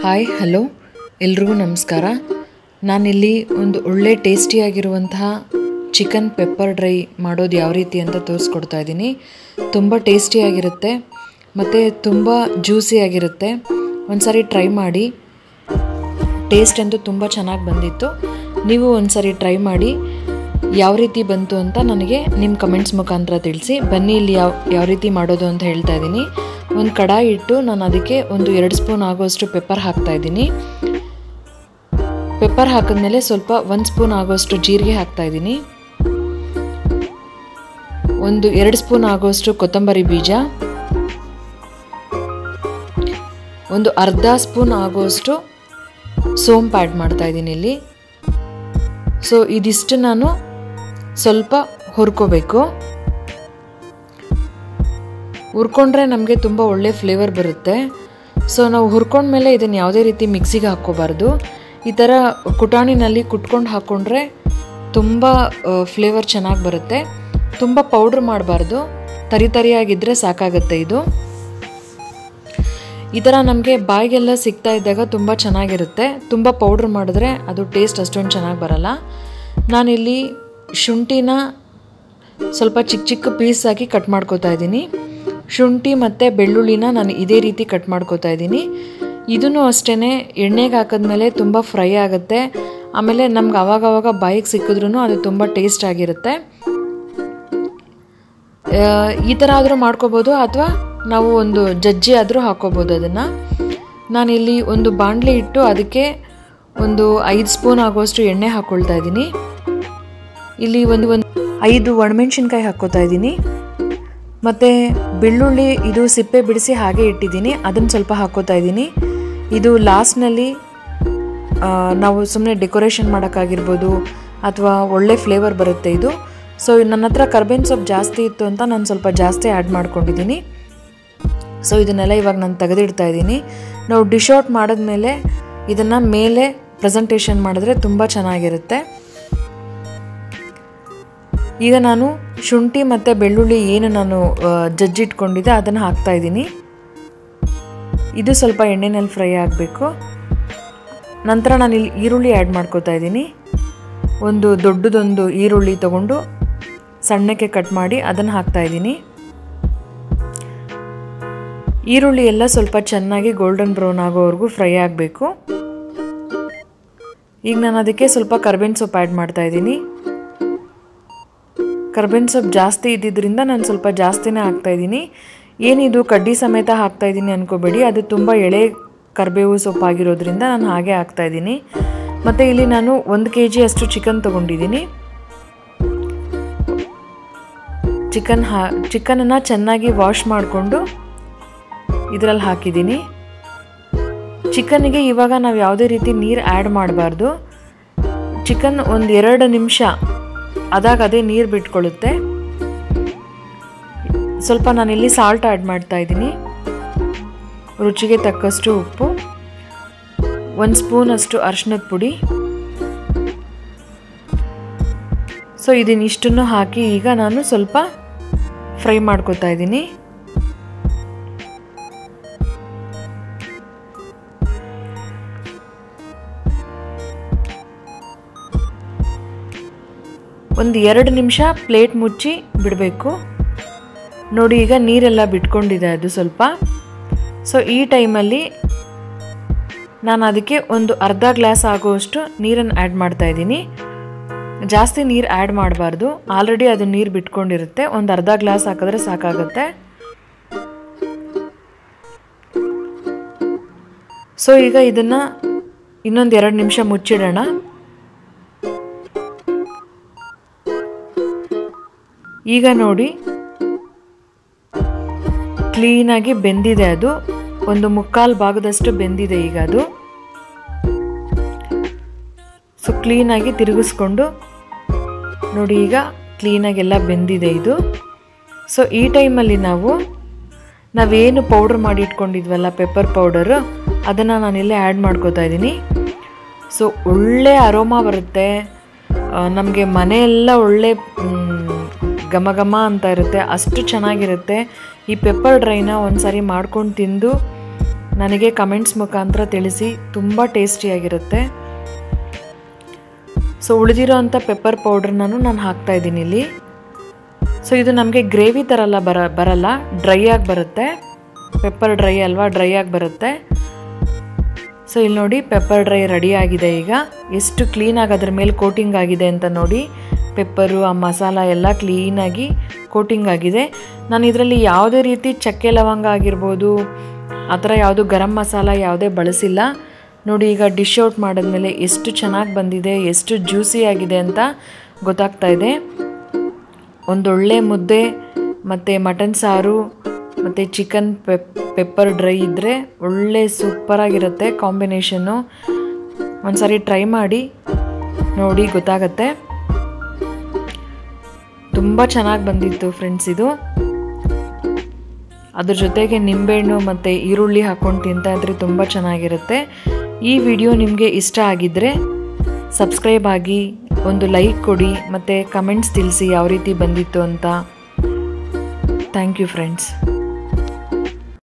hi hello ಎಲ್ರಿಗೂ ನಮಸ್ಕಾರ ನಾನಿಲ್ಲಿ ಒಂದು ಒಳ್ಳೆ ಟೇಸ್ಟಿಯಾಗಿರುವಂತಹ ಚಿಕನ್ ಪೆಪ್ಪರ್ ಡ್ರೈ ಮಾಡೋದು ಯಾವ ರೀತಿ ಅಂತ ತೋರಿಸ್ಕೊಡ್ತಾ ಇದ್ದೀನಿ ತುಂಬ ಟೇಸ್ಟಿಯಾಗಿರುತ್ತೆ ಮತ್ತು ತುಂಬ ಜ್ಯೂಸಿಯಾಗಿರುತ್ತೆ ಒಂದ್ಸರಿ ಟ್ರೈ ಮಾಡಿ ಟೇಸ್ಟ್ ಅಂತೂ ತುಂಬ ಚೆನ್ನಾಗಿ ಬಂದಿತ್ತು ನೀವು ಒಂದ್ಸರಿ ಟ್ರೈ ಮಾಡಿ ಯಾವ ರೀತಿ ಬಂತು ಅಂತ ನನಗೆ ನಿಮ್ಮ ಕಮೆಂಟ್ಸ್ ಮುಖಾಂತರ ತಿಳಿಸಿ ಬನ್ನಿ ಇಲ್ಲಿ ಯಾವ ಯಾವ ರೀತಿ ಮಾಡೋದು ಅಂತ ಹೇಳ್ತಾ ಇದ್ದೀನಿ ಒಂದು ಕಡಾಯಿ ಇಟ್ಟು ನಾನು ಅದಕ್ಕೆ ಒಂದು ಎರಡು ಸ್ಪೂನ್ ಆಗೋಷ್ಟು ಪೆಪ್ಪರ್ ಹಾಕ್ತಾ ಇದ್ದೀನಿ ಪೆಪ್ಪರ್ ಹಾಕಿದ್ಮೇಲೆ ಸ್ವಲ್ಪ ಒಂದು ಸ್ಪೂನ್ ಆಗೋಷ್ಟು ಜೀರಿಗೆ ಹಾಕ್ತಾ ಇದ್ದೀನಿ ಒಂದು ಎರಡು ಸ್ಪೂನ್ ಆಗೋಷ್ಟು ಕೊತ್ತಂಬರಿ ಬೀಜ ಒಂದು ಅರ್ಧ ಸ್ಪೂನ್ ಆಗೋಷ್ಟು ಸೋಂಪು ಆ್ಯಡ್ ಮಾಡ್ತಾ ಇದ್ದೀನಿ ಇಲ್ಲಿ ಸೊ ಇದಿಷ್ಟು ನಾನು ಸ್ವಲ್ಪ ಹುರ್ಕೋಬೇಕು ಹುರ್ಕೊಂಡ್ರೆ ನಮಗೆ ತುಂಬ ಒಳ್ಳೆ ಫ್ಲೇವರ್ ಬರುತ್ತೆ ಸೊ ನಾವು ಹುರ್ಕೊಂಡ್ಮೇಲೆ ಇದನ್ನು ಯಾವುದೇ ರೀತಿ ಮಿಕ್ಸಿಗೆ ಹಾಕ್ಕೋಬಾರ್ದು ಈ ಥರ ಕುಟಾಣಿನಲ್ಲಿ ಕುಟ್ಕೊಂಡು ಹಾಕ್ಕೊಂಡ್ರೆ ತುಂಬ ಫ್ಲೇವರ್ ಚೆನ್ನಾಗಿ ಬರುತ್ತೆ ತುಂಬ ಪೌಡ್ರ್ ಮಾಡಬಾರ್ದು ತರಿ ತರಿಯಾಗಿದ್ದರೆ ಸಾಕಾಗುತ್ತೆ ಇದು ಈ ಥರ ನಮಗೆ ಬಾಯಿಗೆಲ್ಲ ಸಿಗ್ತಾ ಇದ್ದಾಗ ತುಂಬ ಚೆನ್ನಾಗಿರುತ್ತೆ ತುಂಬ ಪೌಡ್ರ್ ಮಾಡಿದ್ರೆ ಅದು ಟೇಸ್ಟ್ ಅಷ್ಟೊಂದು ಚೆನ್ನಾಗಿ ಬರಲ್ಲ ನಾನಿಲ್ಲಿ ಶುಂಠಿನ ಸ್ವಲ್ಪ ಚಿಕ್ಕ ಚಿಕ್ಕ ಪೀಸ್ ಆಗಿ ಕಟ್ ಮಾಡ್ಕೋತಾ ಇದ್ದೀನಿ ಶುಂಠಿ ಮತ್ತು ಬೆಳ್ಳುಳ್ಳಿನ ನಾನು ಇದೇ ರೀತಿ ಕಟ್ ಮಾಡ್ಕೋತಾ ಇದ್ದೀನಿ ಇದನ್ನು ಅಷ್ಟೇ ಎಣ್ಣೆಗೆ ಹಾಕಿದ್ಮೇಲೆ ತುಂಬ ಫ್ರೈ ಆಗುತ್ತೆ ಆಮೇಲೆ ನಮ್ಗೆ ಅವಾಗವಾಗ ಬಾಯಿಗೆ ಸಿಕ್ಕಿದ್ರೂ ಅದು ತುಂಬ ಟೇಸ್ಟ್ ಆಗಿರುತ್ತೆ ಈ ಥರ ಆದರೂ ಮಾಡ್ಕೋಬೋದು ಅಥವಾ ನಾವು ಒಂದು ಜಜ್ಜಿ ಆದರೂ ಹಾಕೋಬೋದು ಅದನ್ನು ನಾನಿಲ್ಲಿ ಒಂದು ಬಾಣಲಿ ಇಟ್ಟು ಅದಕ್ಕೆ ಒಂದು ಐದು ಸ್ಪೂನ್ ಆಗುವಷ್ಟು ಎಣ್ಣೆ ಹಾಕ್ಕೊಳ್ತಾ ಇದ್ದೀನಿ ಇಲ್ಲಿ ಒಂದು ಒಂದು ಐದು ಒಣಮೆಣ್ಸಿನ್ಕಾಯಿ ಹಾಕ್ಕೋತಾ ಇದ್ದೀನಿ ಮತ್ತು ಬೆಳ್ಳುಳ್ಳಿ ಇದು ಸಿಪ್ಪೆ ಬಿಡಿಸಿ ಹಾಗೆ ಇಟ್ಟಿದ್ದೀನಿ ಅದನ್ನು ಸ್ವಲ್ಪ ಹಾಕ್ಕೋತಾ ಇದ್ದೀನಿ ಇದು ಲಾಸ್ಟ್ನಲ್ಲಿ ನಾವು ಸುಮ್ಮನೆ ಡೆಕೋರೇಷನ್ ಮಾಡೋಕ್ಕಾಗಿರ್ಬೋದು ಅಥವಾ ಒಳ್ಳೆ ಫ್ಲೇವರ್ ಬರುತ್ತೆ ಇದು ಸೊ ನನ್ನ ಹತ್ರ ಕರ್ಬೇವಿನ ಸೊಪ್ಪು ಜಾಸ್ತಿ ಇತ್ತು ಅಂತ ನಾನು ಸ್ವಲ್ಪ ಜಾಸ್ತಿ ಆ್ಯಡ್ ಮಾಡ್ಕೊಂಡಿದ್ದೀನಿ ಸೊ ಇದನ್ನೆಲ್ಲ ಇವಾಗ ನಾನು ತೆಗೆದಿಡ್ತಾ ಇದ್ದೀನಿ ನಾವು ಡಿಶ್ ಔಟ್ ಮಾಡಿದ್ಮೇಲೆ ಇದನ್ನು ಮೇಲೆ ಪ್ರೆಸೆಂಟೇಷನ್ ಮಾಡಿದ್ರೆ ತುಂಬ ಚೆನ್ನಾಗಿರುತ್ತೆ ಈಗ ನಾನು ಶುಂಠಿ ಮತ್ತು ಬೆಳ್ಳುಳ್ಳಿ ಏನು ನಾನು ಜಜ್ಜಿಟ್ಕೊಂಡಿದ್ದೆ ಅದನ್ನು ಹಾಕ್ತಾ ಇದ್ದೀನಿ ಇದು ಸ್ವಲ್ಪ ಎಣ್ಣೆನಲ್ಲಿ ಫ್ರೈ ಆಗಬೇಕು ನಂತರ ನಾನು ಇಲ್ಲಿ ಈರುಳ್ಳಿ ಆ್ಯಡ್ ಮಾಡ್ಕೋತಾ ಇದ್ದೀನಿ ಒಂದು ದೊಡ್ಡದೊಂದು ಈರುಳ್ಳಿ ತಗೊಂಡು ಸಣ್ಣಕ್ಕೆ ಕಟ್ ಮಾಡಿ ಅದನ್ನು ಹಾಕ್ತಾ ಇದ್ದೀನಿ ಈರುಳ್ಳಿ ಎಲ್ಲ ಸ್ವಲ್ಪ ಚೆನ್ನಾಗಿ ಗೋಲ್ಡನ್ ಬ್ರೌನ್ ಆಗೋವರೆಗೂ ಫ್ರೈ ಆಗಬೇಕು ಈಗ ನಾನು ಅದಕ್ಕೆ ಸ್ವಲ್ಪ ಕರ್ಬೇವಿನ ಸೊಪ್ಪು ಆ್ಯಡ್ ಮಾಡ್ತಾ ಇದ್ದೀನಿ ಕರ್ಬೇವಿನ ಸೊಪ್ಪು ಜಾಸ್ತಿ ಇದ್ದಿದ್ದರಿಂದ ನಾನು ಸ್ವಲ್ಪ ಜಾಸ್ತಿನೇ ಹಾಕ್ತಾ ಇದ್ದೀನಿ ಏನಿದು ಕಡ್ಡಿ ಸಮೇತ ಹಾಕ್ತಾ ಇದ್ದೀನಿ ಅನ್ಕೋಬೇಡಿ ಅದು ತುಂಬ ಎಳೆ ಕರ್ಬೇವು ಸೊಪ್ಪು ಆಗಿರೋದ್ರಿಂದ ನಾನು ಹಾಗೆ ಹಾಕ್ತಾ ಇದ್ದೀನಿ ಮತ್ತು ಇಲ್ಲಿ ನಾನು ಒಂದು ಕೆ ಜಿ ಅಷ್ಟು ಚಿಕನ್ ತೊಗೊಂಡಿದ್ದೀನಿ ಚಿಕನ್ ಹಾ ಚಿಕನನ್ನು ಚೆನ್ನಾಗಿ ವಾಶ್ ಮಾಡಿಕೊಂಡು ಇದರಲ್ಲಿ ಹಾಕಿದ್ದೀನಿ ಚಿಕನ್ನಿಗೆ ಇವಾಗ ನಾವು ಯಾವುದೇ ರೀತಿ ನೀರು ಆ್ಯಡ್ ಮಾಡಬಾರ್ದು ಚಿಕನ್ ಒಂದು ಎರಡು ನಿಮಿಷ ಅದಾಗ ಅದೇ ನೀರು ಬಿಟ್ಕೊಳ್ಳುತ್ತೆ ಸ್ವಲ್ಪ ನಾನಿಲ್ಲಿ ಸಾಲ್ಟ್ ಆ್ಯಡ್ ಮಾಡ್ತಾ ಇದ್ದೀನಿ ರುಚಿಗೆ ತಕ್ಕಷ್ಟು ಉಪ್ಪು ಒಂದು ಸ್ಪೂನಷ್ಟು ಅರಿಶಿನದ ಪುಡಿ ಸೊ ಇದನ್ನಿಷ್ಟನ್ನು ಹಾಕಿ ಈಗ ನಾನು ಸ್ವಲ್ಪ ಫ್ರೈ ಮಾಡ್ಕೊತಾ ಇದ್ದೀನಿ ಒಂದು ಎರಡು ನಿಮಿಷ ಪ್ಲೇಟ್ ಮುಚ್ಚಿ ಬಿಡಬೇಕು ನೋಡಿ ಈಗ ನೀರೆಲ್ಲ ಬಿಟ್ಕೊಂಡಿದೆ ಅದು ಸ್ವಲ್ಪ ಸೊ ಈ ಟೈಮಲ್ಲಿ ನಾನು ಅದಕ್ಕೆ ಒಂದು ಅರ್ಧ ಗ್ಲಾಸ್ ಆಗುವಷ್ಟು ನೀರನ್ನು ಆ್ಯಡ್ ಮಾಡ್ತಾ ಇದ್ದೀನಿ ಜಾಸ್ತಿ ನೀರು ಆ್ಯಡ್ ಮಾಡಬಾರ್ದು ಆಲ್ರೆಡಿ ಅದು ನೀರು ಬಿಟ್ಕೊಂಡಿರುತ್ತೆ ಒಂದು ಅರ್ಧ ಗ್ಲಾಸ್ ಹಾಕಿದ್ರೆ ಸಾಕಾಗುತ್ತೆ ಸೊ ಈಗ ಇದನ್ನು ಇನ್ನೊಂದು ಎರಡು ನಿಮಿಷ ಮುಚ್ಚಿಡೋಣ ಈಗ ನೋಡಿ ಕ್ಲೀನಾಗಿ ಬೆಂದಿದೆ ಅದು ಒಂದು ಮುಕ್ಕಾಲು ಭಾಗದಷ್ಟು ಬೆಂದಿದೆ ಈಗ ಅದು ಸೊ ಕ್ಲೀನಾಗಿ ತಿರುಗಿಸ್ಕೊಂಡು ನೋಡಿ ಈಗ ಕ್ಲೀನಾಗೆಲ್ಲ ಬೆಂದಿದೆ ಇದು ಸೊ ಈ ಟೈಮಲ್ಲಿ ನಾವು ನಾವೇನು ಪೌಡ್ರ್ ಮಾಡಿ ಇಟ್ಕೊಂಡಿದ್ವಲ್ಲ ಪೆಪ್ಪರ್ ಪೌಡರು ಅದನ್ನು ನಾನಿಲ್ಲೇ ಆ್ಯಡ್ ಮಾಡ್ಕೋತಾ ಇದ್ದೀನಿ ಸೊ ಒಳ್ಳೆ ಅರೋಮಾ ಬರುತ್ತೆ ನಮಗೆ ಮನೆಯೆಲ್ಲ ಒಳ್ಳೆ ಘಮ ಘಮ ಅಂತ ಇರುತ್ತೆ ಅಷ್ಟು ಚೆನ್ನಾಗಿರುತ್ತೆ ಈ ಪೆಪ್ಪರ್ ಡ್ರೈನ ಒಂದು ಸಾರಿ ಮಾಡ್ಕೊಂಡು ತಿಂದು ನನಗೆ ಕಮೆಂಟ್ಸ್ ಮುಖಾಂತರ ತಿಳಿಸಿ ತುಂಬ ಟೇಸ್ಟಿಯಾಗಿರುತ್ತೆ ಸೊ ಉಳಿದಿರೋ ಅಂಥ ಪೆಪ್ಪರ್ ಪೌಡ್ರನ್ನೂ ನಾನು ಹಾಕ್ತಾ ಇದ್ದೀನಿ ಇಲ್ಲಿ ಸೊ ಇದು ನಮಗೆ ಗ್ರೇವಿ ಥರ ಎಲ್ಲ ಬರ ಬರಲ್ಲ ಡ್ರೈ ಆಗಿ ಬರುತ್ತೆ ಪೆಪ್ಪರ್ ಡ್ರೈ ಅಲ್ವಾ ಡ್ರೈ ಆಗಿ ಬರುತ್ತೆ ಸೊ ಇಲ್ಲಿ ನೋಡಿ ಪೆಪ್ಪರ್ ಡ್ರೈ ರೆಡಿ ಆಗಿದೆ ಈಗ ಎಷ್ಟು ಕ್ಲೀನಾಗಿ ಅದ್ರ ಮೇಲೆ ಕೋಟಿಂಗ್ ಆಗಿದೆ ಅಂತ ನೋಡಿ ಪೆಪ್ಪರು ಆ ಮಸಾಲ ಎಲ್ಲ ಕ್ಲೀನಾಗಿ ಕೋಟಿಂಗ್ ಆಗಿದೆ ನಾನು ಇದರಲ್ಲಿ ಯಾವುದೇ ರೀತಿ ಚಕ್ಕೆ ಲವಂಗ ಆಗಿರ್ಬೋದು ಆ ಥರ ಯಾವುದು ಗರಂ ಮಸಾಲ ಯಾವುದೇ ಬಳಸಿಲ್ಲ ನೋಡಿ ಈಗ ಡಿಶ್ ಔಟ್ ಮಾಡಿದ್ಮೇಲೆ ಎಷ್ಟು ಚೆನ್ನಾಗಿ ಬಂದಿದೆ ಎಷ್ಟು ಜ್ಯೂಸಿ ಆಗಿದೆ ಅಂತ ಗೊತ್ತಾಗ್ತಾ ಇದೆ ಒಂದೊಳ್ಳೆ ಮುದ್ದೆ ಮತ್ತು ಮಟನ್ ಸಾರು ಮತ್ತು ಚಿಕನ್ ಪೆಪ್ ಪೆಪ್ಪರ್ ಡ್ರೈ ಇದ್ದರೆ ಒಳ್ಳೆ ಸೂಪರಾಗಿರುತ್ತೆ ಕಾಂಬಿನೇಷನ್ನು ಒಂದ್ಸರಿ ಟ್ರೈ ಮಾಡಿ ನೋಡಿ ಗೊತ್ತಾಗತ್ತೆ ತುಂಬ ಚೆನ್ನಾಗಿ ಬಂದಿತ್ತು ಫ್ರೆಂಡ್ಸ್ ಇದು ಅದ್ರ ಜೊತೆಗೆ ನಿಂಬೆಹಣ್ಣು ಮತ್ತು ಈರುಳ್ಳಿ ಹಾಕ್ಕೊಂಡು ತಿಂತಾ ಇದ್ರೆ ತುಂಬ ಚೆನ್ನಾಗಿರುತ್ತೆ ಈ ವಿಡಿಯೋ ನಿಮಗೆ ಇಷ್ಟ ಆಗಿದ್ದರೆ ಸಬ್ಸ್ಕ್ರೈಬ್ ಆಗಿ ಒಂದು ಲೈಕ್ ಕೊಡಿ ಮತ್ತು ಕಮೆಂಟ್ಸ್ ತಿಳಿಸಿ ಯಾವ ರೀತಿ ಬಂದಿತ್ತು ಅಂತ ಥ್ಯಾಂಕ್ ಯು ಫ್ರೆಂಡ್ಸ್